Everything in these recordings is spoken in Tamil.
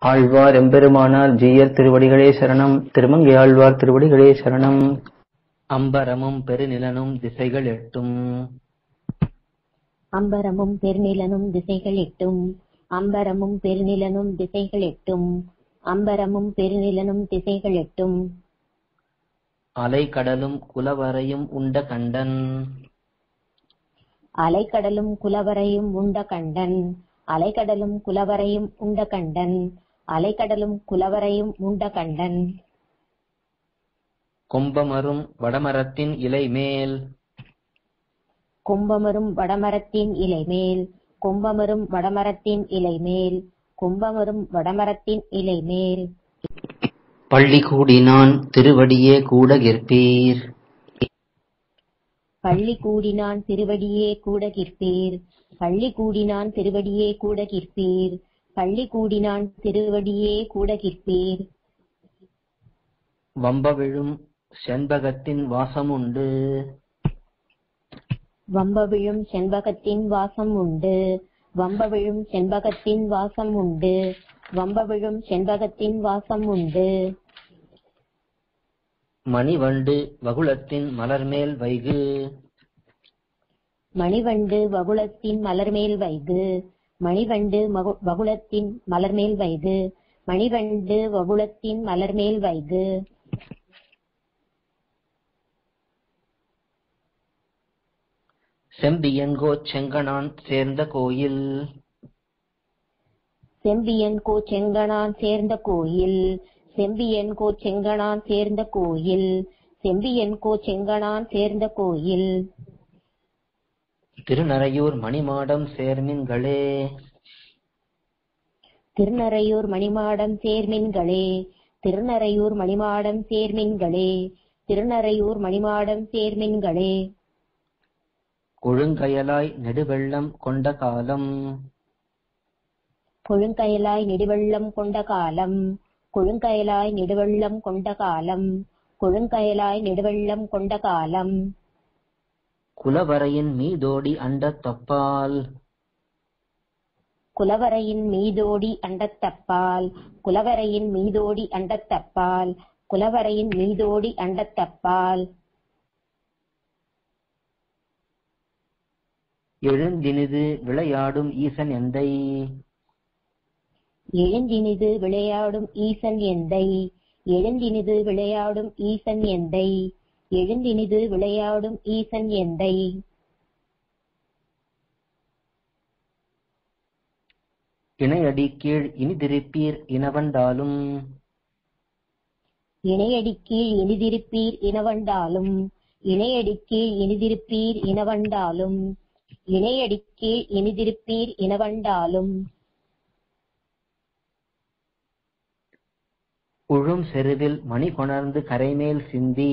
ஆழ்வார் எம்பெருமானார் ஜீயர் திருவடிகளே சரணம் திருமங்கை ஆழ்வார் திருவடிகளே சரணம் அம்பரமும் பெருநிலனும் திசைகள் எட்டும் அம்பரமும் பெருநிலனும் திசைகள் எட்டும் அம்பரமும் பெருநிலனும் திசைகள் எட்டும் அம்பரமும் பெருநிலனும் திசைகள் எட்டும் அலைக்கடலும் குலவரையும் உண்ட கண்டன் அலைக்கடலும் குலவரையும் உண்ட கண்டன் அலைக்கடலும் குலவரையும் உண்ட கண்டன் அலைக்கடலும் குலவரையும் உண்ட கண்டன் கொம்பமரும் வடமரத்தின் இலைமேல் கும்பமரும் வடமரத்தின் இலைமேல் கும்பமரும் வடமரத்தின் இலைமேல் கும்பமரும் வடமரத்தின் இலைமேல் பள்ளி கூடினான் திருவடியே கூட கிற்பீர் பள்ளி கூடினான் திருவடியே கூட கிற்பீர் பள்ளி கூடினான் திருவடியே கூட கிற்பீர் பள்ளி கூடினான் திருவடியே கூட கிற்பீர் வம்பவிழும் செண்பகத்தின் வாசமுண்டு வம்பவிழும் செண்பகத்தின் வாசம் உண்டு வம்பவிழும் செண்பகத்தின் வாசம் உண்டு வம்பவிழும் செண்பகத்தின் வாசம் உண்டு மணிவண்டு வகுளத்தின் மலர்மேல் வைகு மணிவண்டு வகுளத்தின் மலர்மேல் வைகு மணிவண்டு மகு- வகுளத்தின் மலர்மேல் வைகு மணிவண்டு வகுளத்தின் மலர்மேல் வைகு செம்பியன்கோ செங்கணான் சேர்ந்த கோயில் செம்பியன் கோ செங்கணான் சேர்ந்த கோயில் செம்பியன் கோ செங்கணான் சேர்ந்த கோயில் செம்பியன் கோ செங்கணான் சேர்ந்த கோயில் திருநறையூர் மணிமாடம் சேர்மின்களே திருநறையூர் மணிமாடம் சேர்மின்களே திருநறையூர் மணிமாடம் சேர்மின்களே திருநறையூர் மணிமாடம் சேர்மின்களே கொழுங்கயலாய் நெடுவெள்ளம் கொண்ட காலம் கொழுங்கயலாய் நெடுவெள்ளம் கொண்ட காலம் கொழுங்கயலாய் நெடுவெள்ளம் கொண்ட காலம் கொழுங்கயலாய் நெடுவெள்ளம் கொண்ட காலம் குலவரையின் மீதோடி அண்டத் தப்பால் குலவரையின் மீதோடி அண்டத்தப்பால் குலவரையின் மீதோடி அண்டத்தப்பால் குலவரையின் மீதோடி அண்டத்தப்பால் எழுந்தினிது விளையாடும் ஈசன் எந்தை எழுந்தினிது விளையாடும் ஈசன் எந்தை எழுந்தினிது விளையாடும் ஈசன் எந்தை எழுந்தினிது விளையாடும் ஈசன் எந்தை இணையடி கீழ் இனி திருப்பீர் இனவண்டாலும் இணையடி கீழ் இனிதிருப்பீர் இனவண்டாலும் இணையடி கீழ் இனிதிருப்பீர் இனவண்டாலும் இணையடி கீழ் இனிதிருப்பீர் இனவண்டாலும் உழும் செருவில் மணி கொணர்ந்து கரைமேல் சிந்தி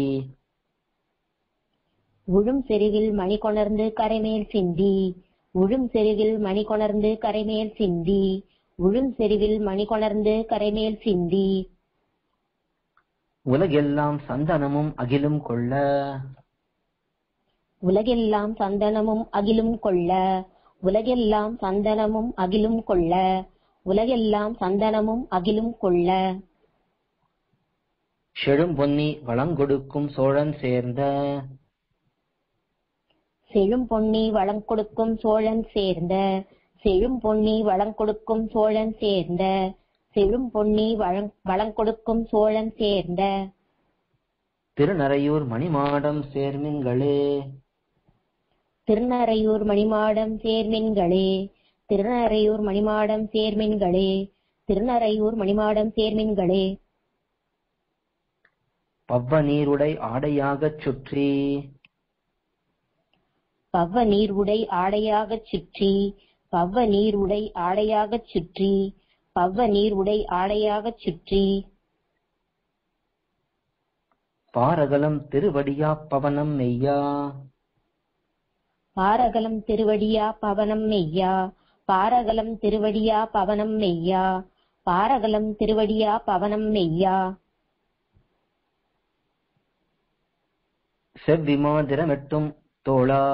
உழும் செருவில் மணி கொணர்ந்து கரைமேல் சிந்தி உழும் செருவில் மணி கொணர்ந்து கரைமேல் சிந்தி உழும் செருவில் மணி கொணர்ந்து கரைமேல் சிந்தி உலகெல்லாம் சந்தனமும் அகிலும் கொள்ள உலகெல்லாம் சந்தனமும் அகிலும் கொள்ள உலகெல்லாம் சந்தனமும் அகிலும் கொள்ள உலகெல்லாம் சந்தனமும் அகிலும் கொள்ள செழும் பொன்னி வளங்கொடுக்கும் சோழன் சேர்ந்த செழும் பொன்னி வளம் கொடுக்கும் சோழன் சேர்ந்த செழும் பொன்னி வளம் கொடுக்கும் சோழன் சேர்ந்த செழும் பொன்னி வளம் வளம் கொடுக்கும் சோழன் சேர்ந்த திருநறையூர் மணிமாடம் சேர்மின்களே திருநறையூர் மணிமாடம் சேர்மின்களே திருநறையூர் மணிமாடம் சேர்மின்களே திருநறையூர் மணிமாடம் சேர்மின்களே பவ்வ நீருடை ஆடையாகச் சுற்றி பவ்வ நீர் உடை ஆடையாகச் சுற்றி பவ்வ நீர் உடை ஆடையாகச் சுற்றி பவ்வ நீர் உடை ஆடையாகச் சுற்றி பாரகலம் திருவடியா பவனம் மெய்யா பாரகலம் திருவடியா பவனம் மெய்யா பாரகலம் திருவடியா பவனம் மெய்யா பாரகலம் திருவடியா பவனம் மெய்யா செவ்விமாதிரமெட்டும் தோளா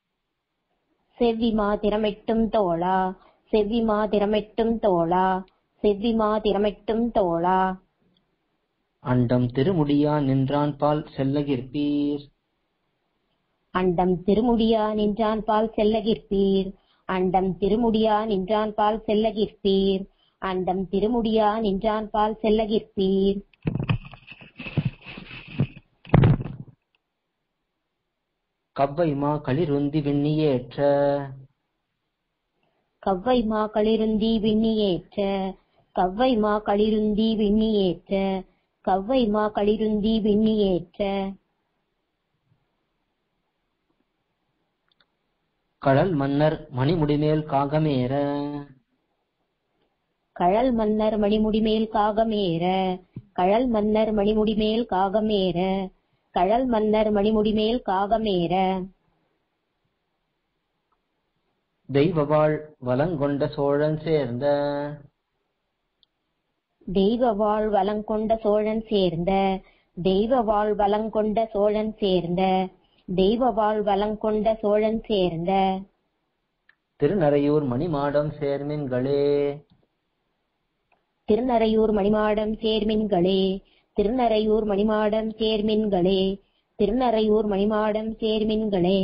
செவ்வி மாதிரமெட்டும் தோளா செவ்வி மாதிரமெட்டும் தோளா செவ்விமா திறமெட்டும் தோளா அண்டம் திருமுடியா நின்றான் பால் செல்லகிற்பீர் அண்டம் திருமுடியா நின்றான் பால் செல்லகிற்பீர் அண்டம் திருமுடியா நின்றான் பால் செல்லகிற்பீர் அண்டம் திருமுடியா நின்றான் பால் செல்லகிற்பீர் கவ்வைமா களிருந்தி விண்ணியேற்ற கவ்வைமா களிருந்தி விண்ணியேற்ற கவ்வைமா களிருந்தி விண்ணியேற்ற கவ்வைமா களிருந்தி விண்ணியேற்ற கழல் மன்னர் மணிமுடிமேல் காகமேற கழல் மன்னர் மணிமுடிமேல் காகமேற கழல் மன்னர் மணிமுடிமேல் காகமேற கழல் மன்னர் மணிமுடிமேல் காகமேற தெய்வவாள் வலங்கொண்ட சோழன் சேர்ந்த தெய்வவாள் வலங்கொண்ட சோழன் சேர்ந்த தெய்வவாள் வலங்கொண்ட சோழன் சேர்ந்த தெய்வவாள் வலங்கொண்ட சோழன் சேர்ந்த திருநறையூர் மணிமாடம் சேர்மின்களே திருநறையூர் மணிமாடம் சேர்மின்களே திருநறையூர் மணிமாடம் சேர்மின்களே திருநறையூர் மணிமாடம் சேர்மின்களே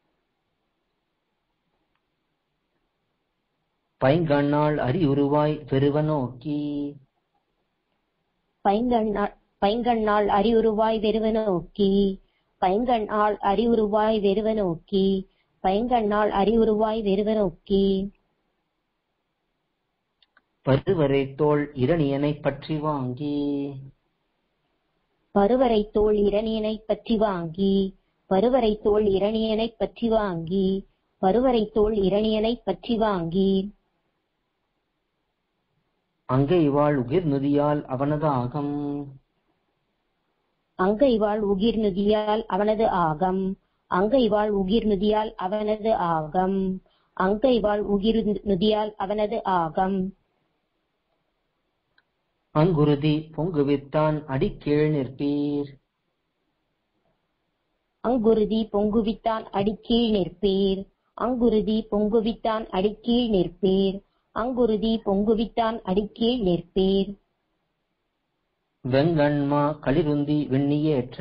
பைங்கண்ணாள் அரியுருவாய் பெருவ நோக்கி பைங்கண்ணாள் பைங்கண்ணாள் அறிவுருவாய் வெறுவ நோக்கி பைங்கண்ணாள் அறிவுருவாய் வெறுவ நோக்கி பைங்கண்ணாள் அறிவுருவாய் வெறுவ நோக்கி பருவரை தோள் இரணியனைப் பற்றி வாங்கி பருவரை தோள் இரணியனைப் பற்றி வாங்கி பருவரை தோள் இரணியனைப் பற்றி வாங்கி பருவரை தோள் இரணியனைப் பற்றி வாங்கி அங்கை வாழ் உகிர் நுதியால் அவனது ஆகம் அங்கைவாள் உகிர் நுதியால் அவனது ஆகம் அங்கைவாள் உகிர் நுதியால் அவனது ஆகம் அங்கைவாள் உகிர் நுதியால் அவனது ஆகம் அங்குருதி பொங்குவித்தான் அடிக்கீழ் நிற்பீர் அங்குருதி பொங்குவித்தான் அடிக்கீழ் நிற்பீர் அங்குருதி பொங்குவித்தான் அடிக்கீழ் நிற்பீர் அங்குருதி பொங்குவித்தான் அடிக்கீழ் நிற்பீர் வெங்கண்மா களிருந்தி விண்ணியேற்ற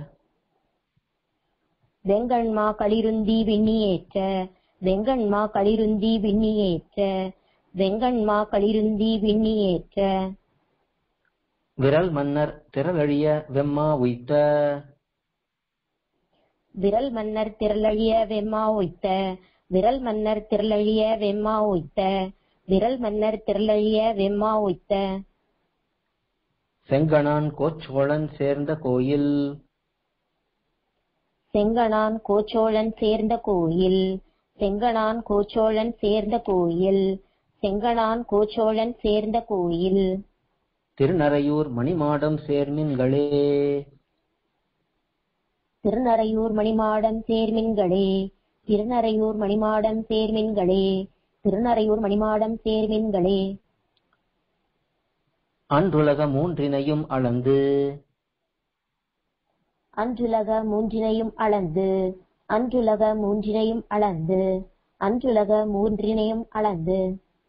வெங்கண்மா களிருந்தி விண்ணியேற்ற வெங்கண்மா களிருந்தி விண்ணியேற்ற வெங்கண்மா களிருந்தி விண்ணியேற்ற விரல் மன்னர் திரளழிய வெம்மா உய்த்த விரல் மன்னர் திரளழிய வெம்மா ஒய்த்த விரல் மன்னர் திரளழிய வெம்மா ஒய்த்த விரல் மன்னர் திரளழிய வெம்மா ஒய்த்த செங்கணான் கோச்சோழன் சேர்ந்த கோயில் செங்கணான் கோச்சோழன் சேர்ந்த கோயில் செங்கணான் கோச்சோழன் சேர்ந்த கோயில் செங்கணான் கோச்சோழன் சேர்ந்த கோயில் திருநறையூர் மணிமாடம் சேர்மின்களே திருநறையூர் மணிமாடம் சேர்மின்களே திருநறையூர் மணிமாடம் சேர்மின்களே திருநறையூர் மணிமாடம் சேர்மின்களே அன்றுலக மூன்றினையும் அளந்து அன்றுலக மூன்றினையும் அளந்து அன்றுலக மூன்றினையும் அளந்து அன்றுலக மூன்றினையும் அளந்து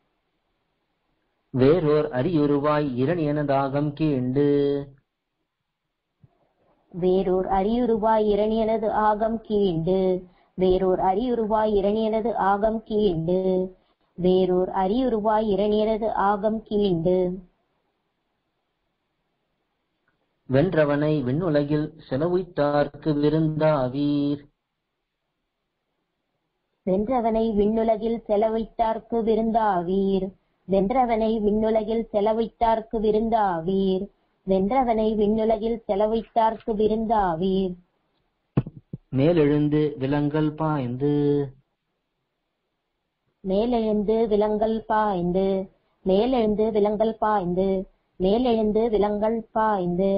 வேறோர் அரியுருவாய் இரணியனதாகம் கீண்டு வேறோர் அரியுருவாய் இரணியனது ஆகம் கீண்டு வேறோர் அரியுருவாய் இரணியனது ஆகம் கீண்டு வேறோர் அரியுருவாய் இரணியனது ஆகம் கீண்டு வென்றவனை விண்ணுலகில் செலவுய்த்தார்க்கு விருந்தாவீர் வென்றவனை விண்ணுலகில் செலவைத்தார்க்கு விருந்தாவீர் வென்றவனை விண்ணுலகில் செலவைத்தார்க்கு விருந்தாவீர் வென்றவனை விண்ணுலகில் செலவைத்தார்க்கு விருந்தாவீர் மேலெழுந்து விலங்கல் பாய்ந்து மேலெழுந்து விலங்கல் பாய்ந்து மேலெழுந்து விலங்கல் பாய்ந்து மேலெழுந்து விலங்கல் பாய்ந்து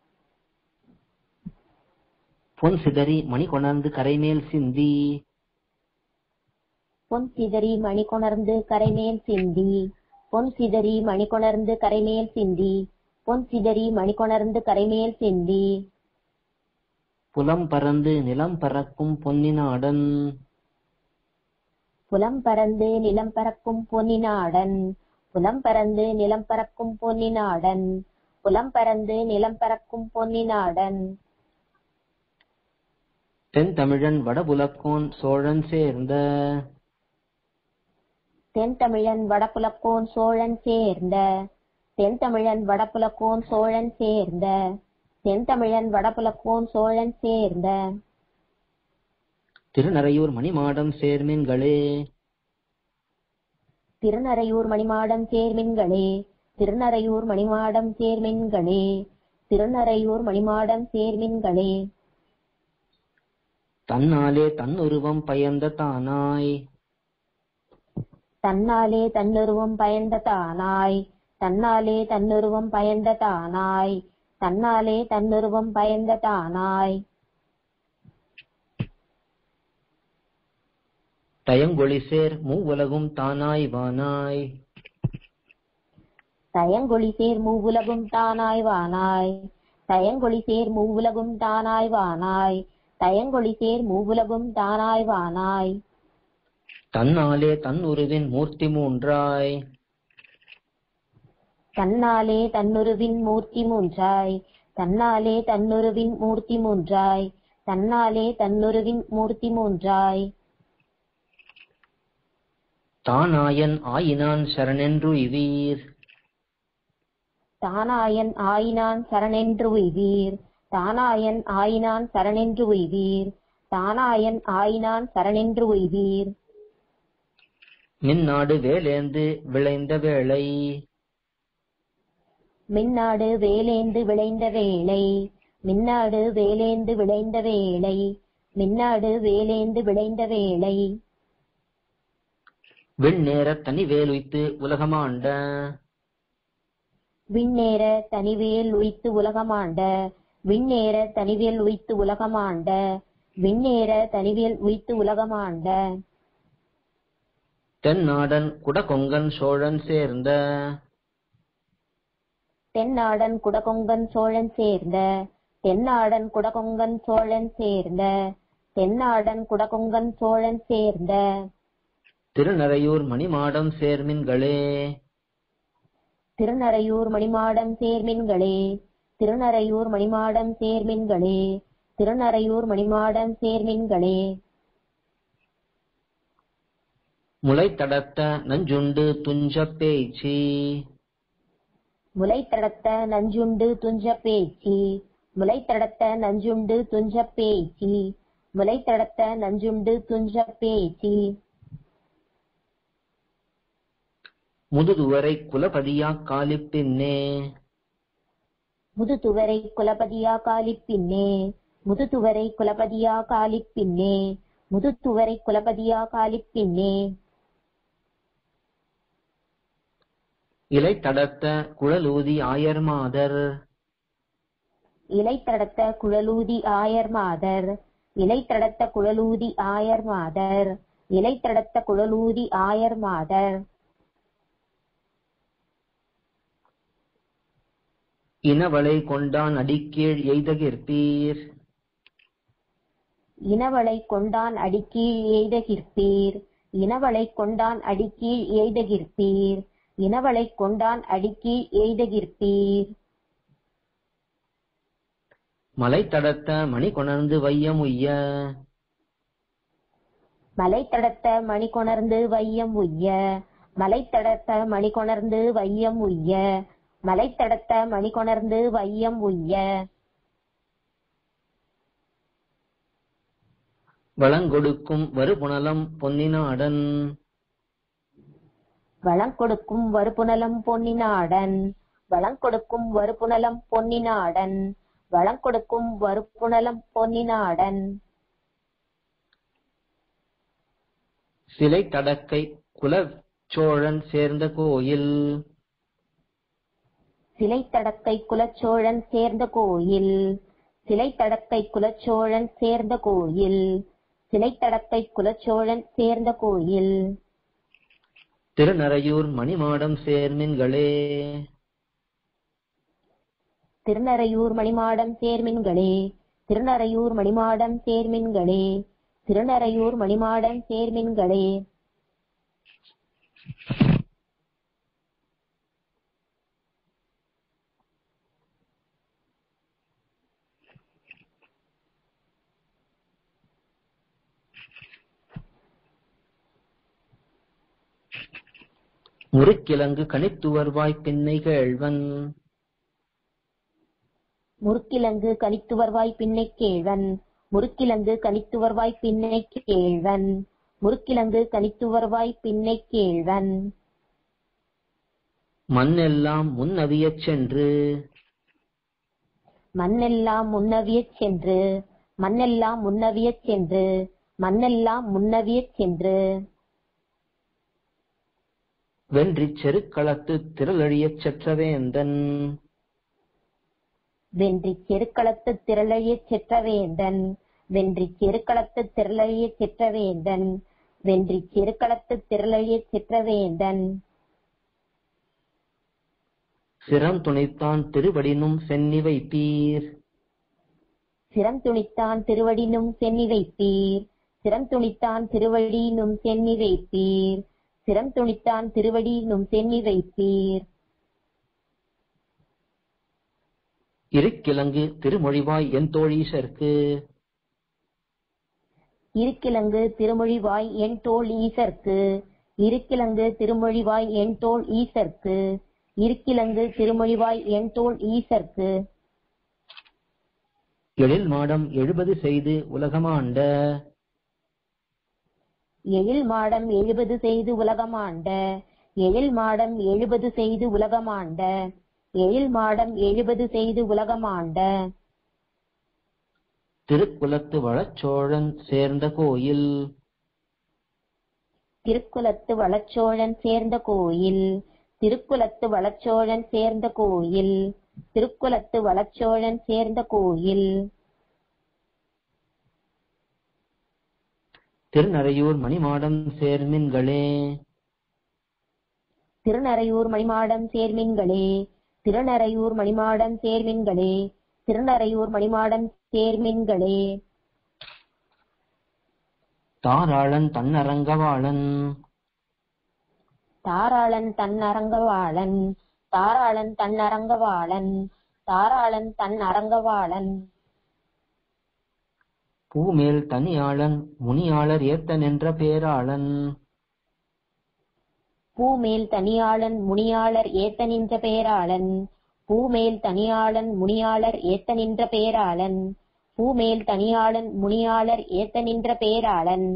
பொன் சிதறி மணி கொணர்ந்து கரைமேல் சிந்தி பொன் சிதறி மணி கொணர்ந்து கரைமேல் சிந்தி பொன் சிதறி மணி கொணர்ந்து கரைமேல் சிந்தி பொன் சிதறி மணி கொணர்ந்து கரைமேல் சிந்தி புலம் பறந்து நிலம் பறக்கும் பொன்னினாடன் புலம் பறந்து நிலம் பறக்கும் பொன்னினாடன் புலம் பறந்து நிலம் பறக்கும் பொன்னி நாடன் புலம் பறந்து நிலம் பறக்கும் பொன்னி நாடன் தென் தமிழன் வடபுலக்கோன் சோழன் சேர்ந்த தென் தமிழன் வடபுலக்கோன் சோழன் சேர்ந்த தென் தமிழன் வடபுலக்கோன் சோழன் சேர்ந்த தென் தமிழன் வடபுலக்கோன் சோழன் சேர்ந்த திருநறையூர் மணிமாடம் சேர்மின்களே திருநறையூர் மணிமாடம் சேர்மின்களே திருநறையூர் மணிமாடம் சேர்மின்களே திருநறையூர் மணிமாடம் சேர்மின்களே தன்னாலே தன்னுருவம் பயந்த தானாய் தன்னாலே தன்னுருவம் பயந்த தானாய் தன்னாலே தன்னுருவம் பயந்த தானாய் தன்னாலே தன்னுருவம் பயந்த தானாய் தயங்கொளி சேர் மூவுலகும் தானாய் வானாய் தயங்கொளி சேர் மூவுலகும் தானாய் வானாய் தயங்கொளி சேர் மூவுலகும் தானாய் வானாய் தயங்கொளி சேர் மூவுலகும் தானாய் வானாய் தன்னாலே தன் உருவின் மூர்த்தி மூன்றாய் தன்னாலே தன்னுருவின் மூர்த்தி மூன்றாய் தன்னாலே தன்னுருவின் மூர்த்தி மூன்றாய் தன்னாலே தன்னுருவின் மூர்த்தி மூன்றாய் தானாயன் ஆயினான் சரணென்று இவீர் தானாயன் ஆயினான் சரணென்று உய்வீர் தானாயன் ஆயினான் சரணென்று உய்வீர் தானாயன் ஆயினான் சரணென்று உய்வீர் மின்னாடு வேலேந்து விளைந்த வேளை மின்னாடு வேலேந்து விளைந்த வேளை மின்னாடு வேலேந்து விளைந்த வேளை மின்னாடு வேலேந்து விளைந்த வேளை விண்ணேற தனி வேலுய்த்து உலகமாண்ட விண்ணேற தனிவேல் உய்த்து உலகமாண்ட விண்ணேற தனிவேல் உய்த்து உலகமாண்ட விண்ணேற தனிவேல் உய்த்து உலகமாண்ட தென்னாடன் குடகொங்கன் சோழன் சேர்ந்த தென்னாடன் குடகொங்கன் சோழன் சேர்ந்த தென்னாடன் குடகொங்கன் சோழன் சேர்ந்த தென்னாடன் குடகொங்கன் சோழன் சேர்ந்த திருநறையூர் மணிமாடம் சேர்மின்களே திருநறையூர் மணிமாடம் சேர்மின்களே திருநறையூர் மணிமாடம் சேர்மின்களே திருநறையூர் மணிமாடம் சேர்மின்களே முளைத்தடத்த நஞ்சுண்டு துஞ்ச பேச்சி முளைத்தடத்த நஞ்சுண்டு துஞ்ச பேச்சி முளைத்தடத்த நஞ்சுண்டு துஞ்ச பேச்சி முளைத்தடத்த நஞ்சுண்டு துஞ்ச பேச்சி முதுதுவரை குலபதியா காலிப்பின்னே முதுதுவரை குலபதியா காலிப்பின்னே முதுதுவரை குலபதியா காலிப்பின்னே முதுத்துவரை குலபதியா காலிப்பின்னே இலைத்தடத்த குழலூதி ஆயர் மாதர் இலைத்தடத்த குழலூதி ஆயர் மாதர் இலைத்தடத்த குழலூதி ஆயர் மாதர் இலைத்தடத்த குழலூதி ஆயர் மாதர் இனவளை கொண்டான் அடிக்கீழ் எய்தகிற்பீர் இனவளை கொண்டான் அடிக்கீழ் எய்தகிற்பீர் இனவளை கொண்டான் அடிக்கீழ் எய்தகிற்பீர் இனவளை கொண்டான் அடிக்கீழ் எய்தகிற்பீர் மலைத்தடத்த மணி கொணர்ந்து வையம் உய்ய மலைத்தடத்த மணி கொணர்ந்து வையம் உய்ய மலைத்தடத்த மணி கொணர்ந்து வையம் உய்ய மலைத்தடத்த மணி கொணர்ந்து வையம் உய்ய வளங்கொடுக்கும் வருபுணலம் பொன்னினாடன் வளங்கொடுக்கும் வறுப்புணலம் பொன்னினாடன் வளங்கொடுக்கும் வறுப்புணலம் பொன்னினாடன் வளங்கொடுக்கும் வறுப்புணலம் பொன்னினாடன் சிலை தடக்கை குலச்சோழன் சேர்ந்த கோயில் சிலை தடக்கை குலச்சோழன் சேர்ந்த கோயில் சிலை தடக்கை குலச்சோழன் சேர்ந்த கோயில் சிலை தடக்கை குலச்சோழன் சேர்ந்த கோயில் திருநறையூர் மணிமாடம் சேர்மின்களே திருநறையூர் மணிமாடம் சேர்மின்களே திருநறையூர் மணிமாடம் சேர்மின்களே திருநறையூர் மணிமாடம் சேர்மின்களே முறுக்கிலங்கு கனித்துவர்வாய் பின்னை கேழ்வன் முறுக்கிலங்கு கனித்து வருவாய் பின்னை கேழ்வன் முறுக்கிலங்கு கனித்து வருவாய் பின்னை கேழ்வன் முறுக்கிலங்கு கனித்து வருவாய் பின்னை கேழ்வன் மண்ணெல்லாம் முன்னவியச் சென்று மண்ணெல்லாம் முன்னவியச் சென்று மண்ணெல்லாம் முன்னவியச் சென்று மண்ணெல்லாம் முன்னவியச் சென்று வென்றிச் செருக்களத்து திரளழியச் செற்றவேந்தன் வென்றி செருக்களத்து திரளழியச் செற்றவேந்தன் வென்றி செருக்களத்து திரளழியச் செற்றவேந்தன் வென்றி செருக்களத்து திரளழியச் செற்றவேந்தன் சிரம் துணைத்தான் திருவடினும் சென்னி வைப்பீர் சிரம் துணித்தான் திருவடினும் சென்னி வைப்பீர் சிரம் துணித்தான் திருவடினும் சென்னி வைப்பீர் சிரம் துணித்தான் திருவடினும் சென்னி வைப்பீர் இருக்கிலங்கு திருமொழிவாய் என் தோழீசர்க்கு இருக்கிலங்கு திருமொழிவாய் என் தோள் ஈசர்க்கு இருக்கிலங்கு திருமொழிவாய் என் தோள் ஈசர்க்கு இருக்கிலங்கு திருமொழிவாய் என் தோள் ஈசர்க்கு எழில் மாடம் எழுபது செய்து உலகமாண்ட எழில் மாடம் எழுபது செய்து உலகமாண்ட எழில் மாடம் எழுபது செய்து உலகமாண்ட எழில் மாடம் எழுபது செய்து உலகமாண்ட திருக்குலத்து வளச்சோழன் சேர்ந்த கோயில் திருக்குலத்து வளச்சோழன் சேர்ந்த கோயில் திருக்குலத்து வளச்சோழன் சேர்ந்த கோயில் திருக்குலத்து வளச்சோழன் சேர்ந்த கோயில் திருநறையூர் மணிமாடம் சேர்மின்களே திருநறையூர் மணிமாடம் சேர்மின்களே திருநறையூர் மணிமாடம் சேர்மின்களே திருநறையூர் மணிமாடம் சேர்மின்களே தாராளன் தன்னரங்கவாளன் தாராளன் தன்னரங்கவாளன் தாராளன் தன்னரங்கவாளன் தாராளன் தன் அரங்கவாளன் பூமேல் தனியாளன் முனியாளர் ஏத்த நின்ற பேராளன் பூமேல் தனியாளன் முனியாளர் ஏத்த நின்ற பேராளன் பூமேல் தனியாளன் முனியாளர் ஏத்த நின்ற பேராளன் பூமேல் தனியாளன் முனியாளர் ஏத்த நின்ற பேராளன்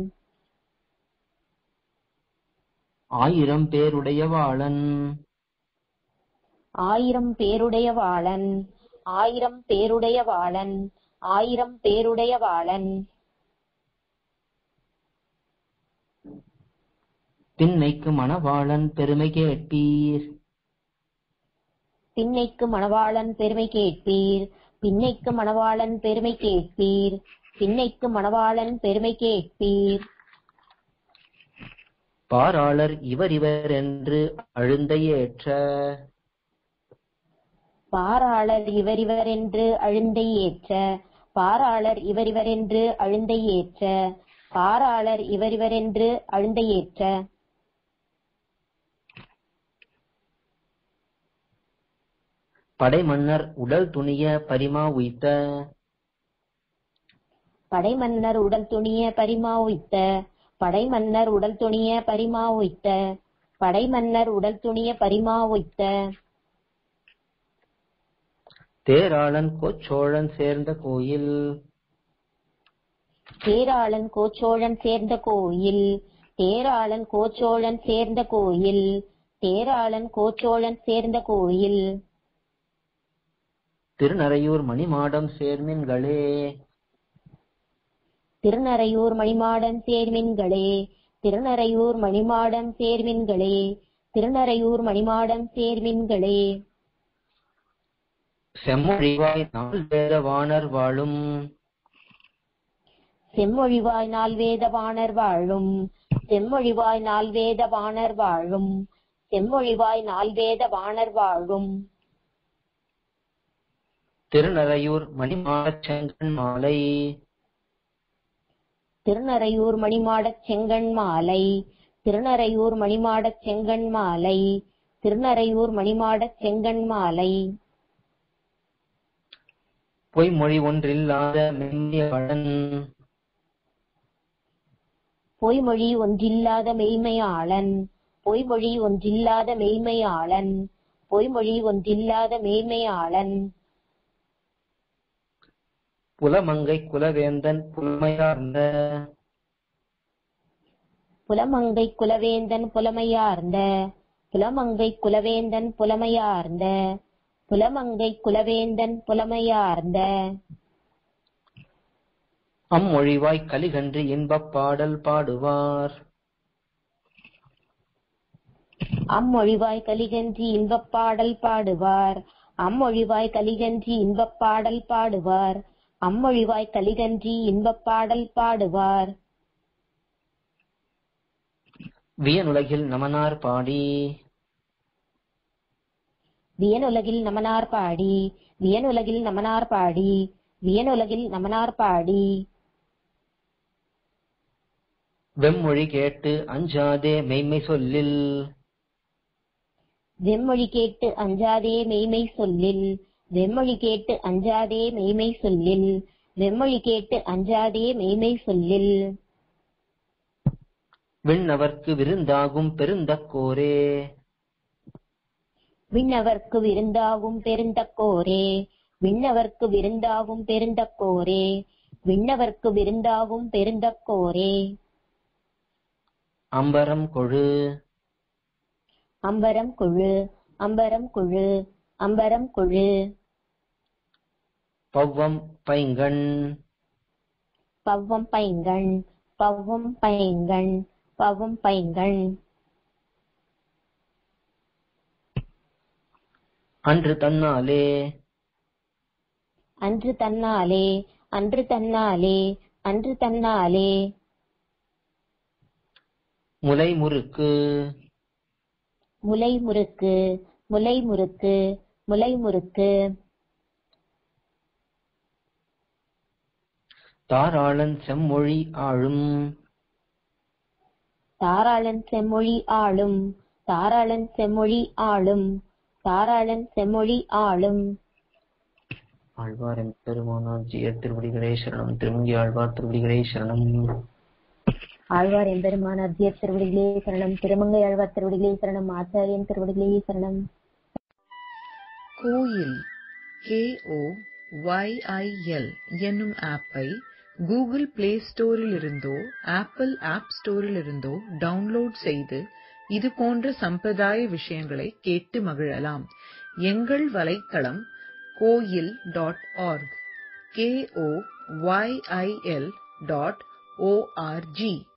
ஆயிரம் பேருடையவாளன் ஆயிரம் பேருடைய வாளன் ஆயிரம் பேருடைய வாளன் ஆயிரம் பேருடைய வாளன் பின்னைக்கு மணவாளன் பெருமை கேட்பீர் பின்னைக்கு மணவாளன் பெருமை கேட்பீர் பின்னைக்கு மணவாளன் பெருமை கேட்பீர் பின்னைக்கு மணவாளன் பெருமை கேட்பீர் பாராளர் இவர் இவர் என்று அழுந்த ஏற்ற பாராளர் இவர் இவர் என்று அழுந்தை ஏற்ற பாராளர் இவர் இவர் என்று அழுந்தை ஏற்ற பாராளர் இவர் இவர் என்று அழுந்தை ஏற்ற படைமன்னர் உடல் துணிய பரிமா உய்த்த படைமன்னர் உடல் துணிய பரிமா உய்த்த படைமன்னர் உடல் துணிய பரிமா உய்த்த படைமன்னர் உடல் துணிய பரிமா உய்த்த தேராளன் கோச்சோழன் சேர்ந்த கோயில் தேராளன் கோச்சோழன் சேர்ந்த கோயில் தேராளன் கோச்சோழன் சேர்ந்த கோயில் தேராளன் கோச்சோழன் சேர்ந்த கோயில் திருநறையூர் மணிமாடம் சேர்மின்களே திருநறையூர் மணிமாடம் சேர்மின்களே திருநறையூர் மணிமாடம் சேர்மின்களே திருநறையூர் மணிமாடம் சேர்மின்களே செம்மொழிவாய் நாள் வேத வாணர் வாழும் செம்மொழிவாய் நாள் வேத வாணர் வாழும் செம்மொழிவாய் நாள் வேத வாணர் வாழும் செம்மொழிவாய் நாள் வேத வாணர் வாழும் திருநறையூர் மணிமாடச் செங்கண் மாலை திருநறையூர் மணிமாடச் செங்கண் மாலை திருநறையூர் மணிமாடச் செங்கண் மாலை திருநறையூர் மணிமாடச் செங்கண் மாலை பொய்மொழி ஒன்றில்லாத மெல்லிய வளன் பொய்மொழி ஒன்றில்லாத மெய்மையாளன் பொய்மொழி ஒன்றில்லாத மெய்மையாளன் பொய்மொழி ஒன்றில்லாத மெய்மையாளன் புலமங்கை குலவேந்தன் புலமையார்ந்த புலமங்கை குலவேந்தன் புலமையார்ந்த புலமங்கை குலவேந்தன் புலமையார்ந்த புலமங்கை குலவேந்தன் புலமையார்ந்த அம்மொழிவாய் கலிகன்றி இன்பப் பாடல் பாடுவார் அம்மொழிவாய் கலிகன்றி இன்பப் பாடல் பாடுவார் அம்மொழிவாய் கலிகன்றி இன்பப் பாடல் பாடுவார் அம்மொழிவாய் கலிகன்றி இன்பப் பாடல் பாடுவார் வியனுலகில் நமனார் பாடி வியனுலகில் நமனார் பாடி வியனுலகில் நமனார் பாடி வியனுலகில் நமனார் பாடி வெம்மொழி கேட்டு அஞ்சாதே மெய்மை சொல்லில் வெம்மொழி கேட்டு அஞ்சாதே மெய்மை சொல்லில் வெம்மொழி கேட்டு அஞ்சாதே மெய்மை சொல்லில் வெம்மொழி கேட்டு அஞ்சாதே மெய்மை சொல்லில் விண்ணவர்க்கு விருந்தாகும் பெருந்தக்கோரே விண்ணவர்க்கு விருந்தாகும் பெருந்தக்கோரே விண்ணவர்க்கு விருந்தாகும் பெருந்தக்கோரே விண்ணவர்க்கு விருந்தாகும் பெருந்தக்கோரே அம்பரம் கொழு அம்பரம் குழு அம்பரம் குழு அம்பரம் குழு பவ்வம் பைங்கண் பவ்வம் பைங்கண் பவ்வம் பைங்கண் பவ்வம் பைங்கண் அன்று தன்னாலே அன்று தன்னாலே அன்று தன்னாலே அன்று தன்னாலே முலை முறுக்கு முலை முறுக்கு முலை முறுக்கு முலை முறுக்கு தாராளன் செம்மொழி ஆழும் தாராளன் செம்மொழி ஆளும் தாராளன் செம்மொழி ஆளும் தாராளன் செம்மொழி ஆளும் ஆழ்வார் எம் பெருமானார் ஜியர் திருவடிகளே சரணம் திருமங்கி ஆழ்வார் திருவடிகளே சரணம் ஆழ்வார் எம்பெருமான் அத்தியர் திருவடிகளே சரணம் திருமங்கை ஆழ்வார் திருவடிகளே சரணம் ஆச்சாரியன் திருவடிகளே சரணம் கோயில் கேஓ ஒய்ஐஎல் என்னும் ஆப்பை கூகுள் பிளே ஸ்டோரிலிருந்தோ ஆப்பிள் ஆப் ஸ்டோரிலிருந்தோ டவுன்லோட் செய்து இது போன்ற சம்பிரதாய விஷயங்களை கேட்டு மகிழலாம் எங்கள் வலைத்தளம் Koyil dot org K O Y I L dot O R G